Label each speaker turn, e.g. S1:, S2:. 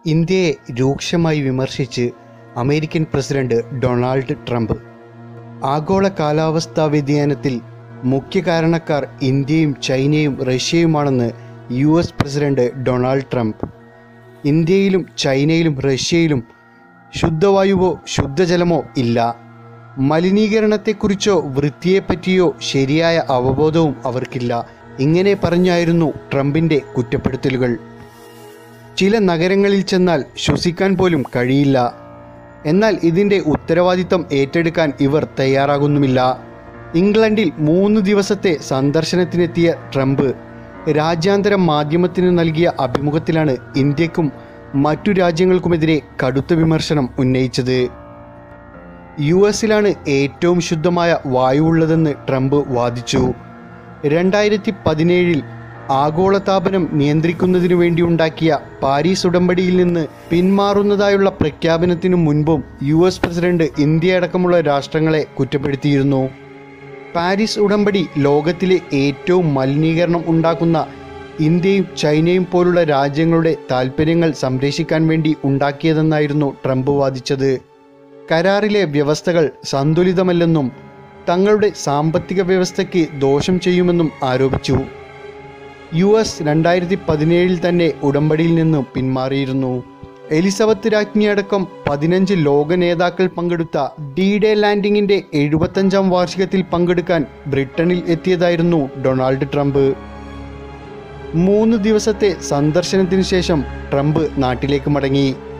S1: ഇന്ത്യയെ രൂക്ഷമായി വിമർശിച്ച് അമേരിക്കൻ പ്രസിഡന്റ് ഡൊണാൾഡ് ട്രംപ് ആഗോള കാലാവസ്ഥാ വ്യതിയാനത്തിൽ മുഖ്യ കാരണക്കാർ ഇന്ത്യയും ചൈനയും റഷ്യയുമാണെന്ന് U S president Donald Trump ഇന്ത്യയിലും ചൈനയിലും റഷ്യയിലും ശുദ്ധവായുവോ ശുദ്ധജലമോ ഇല്ല മലിനീകരണത്തെക്കുറിച്ചോ വൃത്തിയെപ്പറ്റിയോ ശരിയായ അവബോധവും അവർക്കില്ല ഇങ്ങനെ പറഞ്ഞായിരുന്നു ട്രംപിൻ്റെ കുറ്റപ്പെടുത്തലുകൾ ചില നഗരങ്ങളിൽ ചെന്നാൽ ശ്വസിക്കാൻ പോലും കഴിയില്ല എന്നാൽ ഇതിൻ്റെ ഉത്തരവാദിത്തം ഏറ്റെടുക്കാൻ ഇവർ തയ്യാറാകുന്നുമില്ല ഇംഗ്ലണ്ടിൽ മൂന്ന് ദിവസത്തെ സന്ദർശനത്തിനെത്തിയ ട്രംപ് രാജ്യാന്തര മാധ്യമത്തിന് നൽകിയ അഭിമുഖത്തിലാണ് ഇന്ത്യക്കും മറ്റു രാജ്യങ്ങൾക്കുമെതിരെ കടുത്ത വിമർശനം ഉന്നയിച്ചത് യു എസിലാണ് ഏറ്റവും ശുദ്ധമായ വായുവുള്ളതെന്ന് ട്രംപ് വാദിച്ചു രണ്ടായിരത്തി പതിനേഴിൽ ആഗോളതാപനം നിയന്ത്രിക്കുന്നതിനു വേണ്ടി ഉണ്ടാക്കിയ പാരീസ് ഉടമ്പടിയിൽ നിന്ന് പിന്മാറുന്നതായുള്ള പ്രഖ്യാപനത്തിനു മുൻപും യു എസ് പ്രസിഡന്റ് ഇന്ത്യ അടക്കമുള്ള രാഷ്ട്രങ്ങളെ കുറ്റപ്പെടുത്തിയിരുന്നു പാരീസ് ഉടമ്പടി ലോകത്തിലെ ഏറ്റവും മലിനീകരണം ഉണ്ടാക്കുന്ന ഇന്ത്യയും ചൈനയും പോലുള്ള രാജ്യങ്ങളുടെ താൽപ്പര്യങ്ങൾ സംരക്ഷിക്കാൻ വേണ്ടി ഉണ്ടാക്കിയതെന്നായിരുന്നു ട്രംപ് വാദിച്ചത് കരാറിലെ വ്യവസ്ഥകൾ സന്തുലിതമല്ലെന്നും തങ്ങളുടെ സാമ്പത്തിക വ്യവസ്ഥയ്ക്ക് ദോഷം ചെയ്യുമെന്നും ആരോപിച്ചു യു എസ് രണ്ടായിരത്തി പതിനേഴിൽ തന്നെ ഉടമ്പടിയിൽ നിന്ന് പിന്മാറിയിരുന്നു എലിസബത്ത് രാജ്ഞിയടക്കം പതിനഞ്ച് ലോക നേതാക്കൾ പങ്കെടുത്ത ഡി ഡേ ലാൻഡിങ്ങിന്റെ എഴുപത്തഞ്ചാം വാർഷികത്തിൽ പങ്കെടുക്കാൻ ബ്രിട്ടനിൽ എത്തിയതായിരുന്നു ഡൊണാൾഡ് ട്രംപ് മൂന്ന് ദിവസത്തെ സന്ദർശനത്തിന് ശേഷം ട്രംപ് നാട്ടിലേക്ക് മടങ്ങി